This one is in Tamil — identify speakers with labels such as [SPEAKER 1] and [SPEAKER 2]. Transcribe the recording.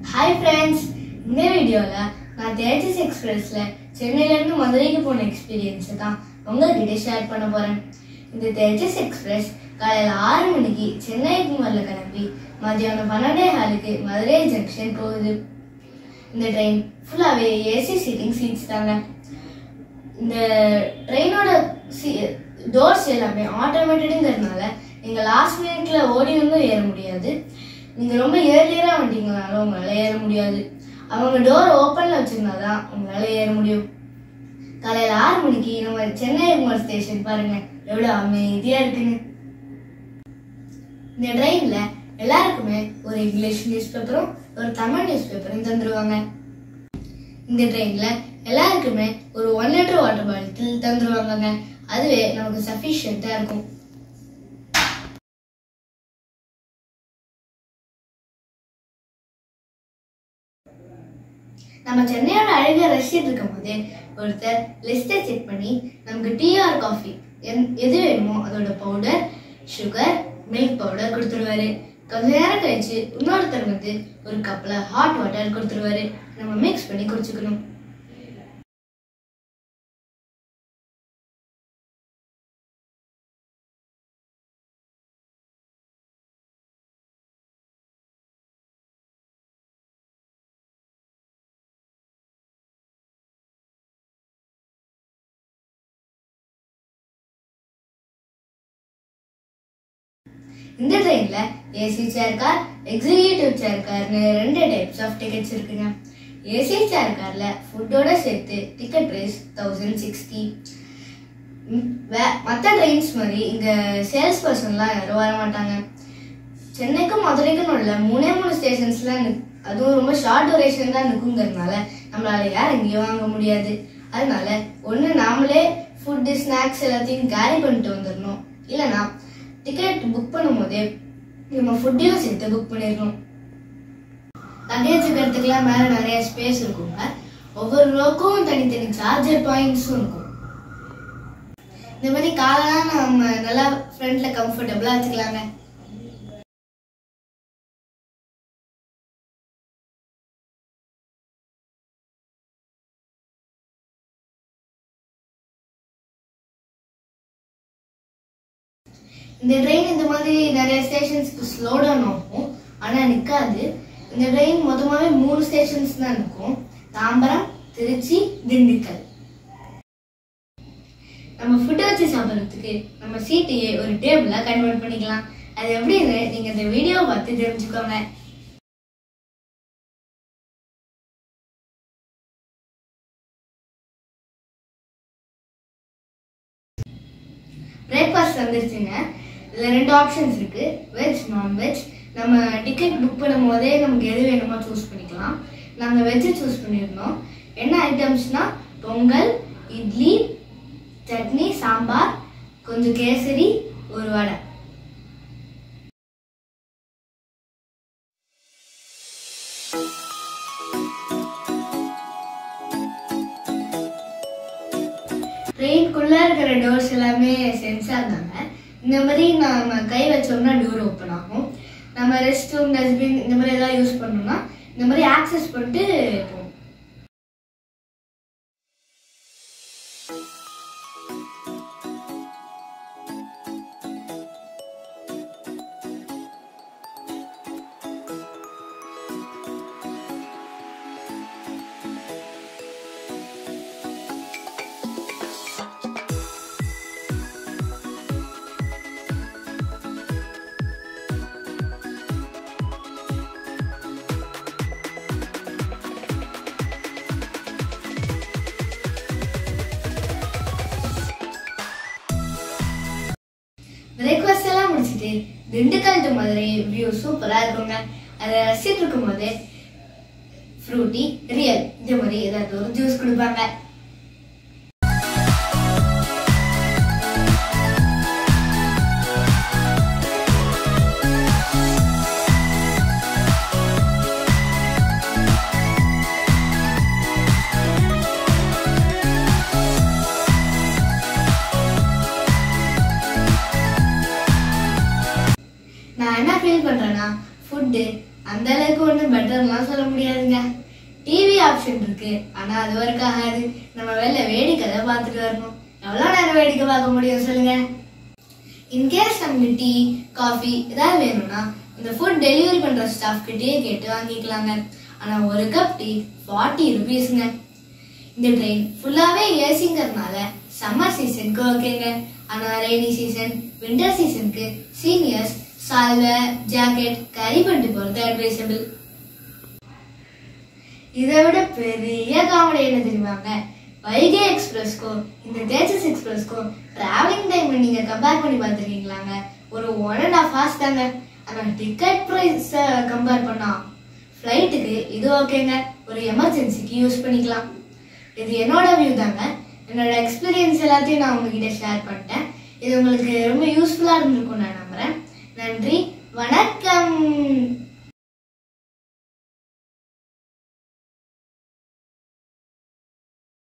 [SPEAKER 1] ஹாய் ஃப்ரெண்ட்ஸ் இந்த வீடியோவில் நான் தேஜஸ் எக்ஸ்பிரஸில் சென்னையிலேருந்து மதுரைக்கு போன எக்ஸ்பீரியன்ஸை தான் உங்ககிட்ட ஷேர் பண்ண போகிறேன் இந்த தேஜஸ் எக்ஸ்பிரஸ் காலையில் ஆறு மணிக்கு சென்னை குமரில் கிளம்பி மதியானம் பன்னெண்டே ஹாலுக்கு மதுரை ஜங்ஷன் போகுது இந்த ட்ரெயின் ஃபுல்லாகவே ஏசி சீட்டிங் சீட்ஸ் தாங்க இந்த ட்ரெயினோட டோர்ஸ் எல்லாமே ஆட்டோமேட்டடுங்கிறதுனால நீங்கள் லாஸ்ட் மினிட்ல ஓடி வந்து ஏற முடியாது நீங்கள் ரொம்ப ஏர்லியராக வந்துட்டீங்கனாலும் உங்களால் ஏற முடியாது அவங்க டோர் ஓப்பனில் வச்சிருந்தா தான் உங்களால் ஏற முடியும் காலையில் ஆறு மணிக்கு நம்ம சென்னை குமார் ஸ்டேஷன் பாருங்க எவ்வளோ அமைதியாக இருக்குன்னு இந்த ட்ரெயினில் எல்லாருக்குமே ஒரு இங்கிலீஷ் நியூஸ் பேப்பரும் ஒரு தமிழ் நியூஸ் பேப்பரும் தந்துருவாங்க இந்த ட்ரெயின்ல எல்லாருக்குமே ஒரு ஒன் லிட்டர் வாட்டர் பாட்டில் தந்துருவாங்கங்க அதுவே நமக்கு சஃபிஷியண்டா இருக்கும் நம்ம சென்னையோட அழகை ரசிச்சிட்டு இருக்கும் போது ஒருத்தர் லிஸ்ட்டை செக் பண்ணி நமக்கு டீ ஆர் காஃபி எது வேணுமோ அதோட பவுடர் சுகர் மில்க் பவுடர் கொடுத்துருவாரு கொஞ்ச நேரம் கழிச்சு இன்னொருத்தர் வந்து ஒரு கப்ல ஹாட் வாட்டர் கொடுத்துருவாரு நம்ம மிக்ஸ் பண்ணி குடிச்சுக்கணும் இந்த ட்ரெயின்ல AC chair car executive chair கார்னு ரெண்டு டைப்ஸ் ஆஃப் டிக்கெட்ஸ் இருக்குங்க ஏசி சேர் கார்ல ஃபுட்டோட சேர்த்து டிக்கெட் பிரைஸ் தௌசண்ட் சிக்ஸ்டி மற்ற ட்ரெயின்ஸ் மாதிரி இங்க சேல்ஸ் பர்சன்லாம் யாரும் வர மாட்டாங்க சென்னைக்கும் மதுரைக்கும் உள்ள மூணே மூணு ஸ்டேஷன்ஸ்லாம் அதுவும் ரொம்ப ஷார்ட் டூரேஷன் தான் நிற்குங்கிறதுனால நம்மளால யார் எங்கேயும் வாங்க முடியாது அதனால ஒன்று நாமளே ஃபுட்டு ஸ்நாக்ஸ் எல்லாத்தையும் கேரி பண்ணிட்டு வந்துடணும் இல்லைன்னா டிக்கெட் புக் பண்ணும்போதே நம்ம ஃபுட்டையும் சேர்த்து புக் பண்ணிடணும் லக்கேஜ் இருக்கிறதுக்குலாம் மேலே நிறைய ஸ்பேஸ் இருக்குங்க ஒவ்வொரு ரோக்கும் தனித்தனி சார்ஜர் பாயிண்ட்ஸும் இருக்கும் இந்த மாதிரி காலெல்லாம் நம்ம நல்லா ஃப்ரண்ட்ல கம்ஃபர்டபுளாக வச்சுக்கலாங்க இந்த ட்ரெயின் இந்த மாதிரி நிறைய ஸ்டேஷன்ஸ்க்கு ஸ்லோ டவுன் ஆகும் ஆனால் நிற்காது இந்த ட்ரெயின் மொத்தமாகவே மூணு ஸ்டேஷன்ஸ் தான் இருக்கும் தாம்பரம் திருச்சி திண்டுக்கல் நம்ம ஃபுட்டை வச்சு சாப்பிட்றதுக்கு நம்ம சீட்டையே ஒரு டேபிளாக கன்வெர்ட் பண்ணிக்கலாம் அது எப்படின்னு நீங்கள் இந்த வீடியோவை பார்த்து தெரிஞ்சுக்கோங்க பிரேக்ஃபாஸ்ட் வந்துருச்சுங்க இதில் ரெண்டு ஆப்ஷன்ஸ் இருக்கு வெஜ் நான்வெஜ் நம்ம டிக்கெட் புக் பண்ணும் போதே நமக்கு எது வேணுமோ சூஸ் பண்ணிக்கலாம் நாங்கள் வெஜ்ஜு சூஸ் பண்ணியிருந்தோம் என்ன ஐட்டம்ஸ்னா பொங்கல் இட்லி சட்னி சாம்பார் கொஞ்சம் கேசரி ஒரு வடை ட்ரெயின்குள்ள இருக்கிற டோர்ஸ் எல்லாமே சென்சார் தாங்க இந்த மாதிரி நம்ம கை வச்சோம்னா டோர் ஓப்பன் ஆகும் நம்ம ரெஸ்ட் ரூம் டஸ்ட்பின் இந்த மாதிரி எல்லாம் யூஸ் பண்ணோம்னா இந்த மாதிரி ஆக்சஸ் பண்ணிட்டு போகும் பிரேக்ஃபாஸ்ட் எல்லாம் முடிச்சுட்டு திண்டுக்கல் டு மதுரை வியூ சூப்பராக இருக்குங்க அதை ரசிச்சுட்டு இருக்கும் போது ஃப்ரூட்டி ரியல் இதே மாதிரி ஏதாவது ஒரு ஜூஸ் கொடுப்பாங்க நான் என்ன ஃபீல் பண்றேன்னா ஃபுட்டு அந்த அளவுக்கு ஒன்றும் பெட்டர்லாம் சொல்ல முடியாதுங்க டிவி ஆப்ஷன் இருக்கு ஆனா அது ஒர்க் ஆகாது நம்ம வெளில வேடிக்கை தான் பார்த்துட்டு வரணும் எவ்வளோ நேரம் வேடிக்கை பார்க்க முடியும் சொல்லுங்க இன்கேஸ் நமக்கு டீ காஃபி ஏதாவது வேணும்னா இந்த ஃபுட் டெலிவரி பண்ற ஸ்டாஃப் கிட்டயே கேட்டு வாங்கிக்கலாங்க ஆனா ஒரு கப் டீ ஃபார்ட்டி ருபீஸ்ங்க இந்த ட்ரெயின் ஃபுல்லாவே ஏசிங்கிறதுனால சம்மர் சீசனுக்கு ஓகேங்க ஆனா ரெய்னி சீசன் விண்டர் சீசனுக்கு சீனியர்ஸ் சால்வை ஜாக்கெட் கேரி பண்ணிட்டு போறது அட்வைசபிள் இதை விட பெரிய காமெடி என்ன தெரியுமாங்க வைகை எக்ஸ்பிரஸ்க்கும் இந்த தேஜஸ் எக்ஸ்பிரஸ்க்கும் டிராவலிங் டைம் நீங்க கம்பேர் பண்ணி பார்த்துருக்கீங்களாங்க ஒரு ஒன் அண்ட் ஹாஃப் ஹார்ஸ் தாங்க ஆனா டிக்கெட் ப்ரைஸ் கம்பேர் பண்ணா ஃப்ளைட்டுக்கு இது ஓகேங்க ஒரு எமர்ஜென்சிக்கு யூஸ் பண்ணிக்கலாம் இது என்னோட வியூ தாங்க என்னோட எக்ஸ்பீரியன்ஸ் எல்லாத்தையும் நான் உங்ககிட்ட ஷேர் பண்ணிட்டேன் இது உங்களுக்கு ரொம்ப யூஸ்ஃபுல்லாக இருந்திருக்கும் நான் நம்புறேன் நன்றி வணக்கம்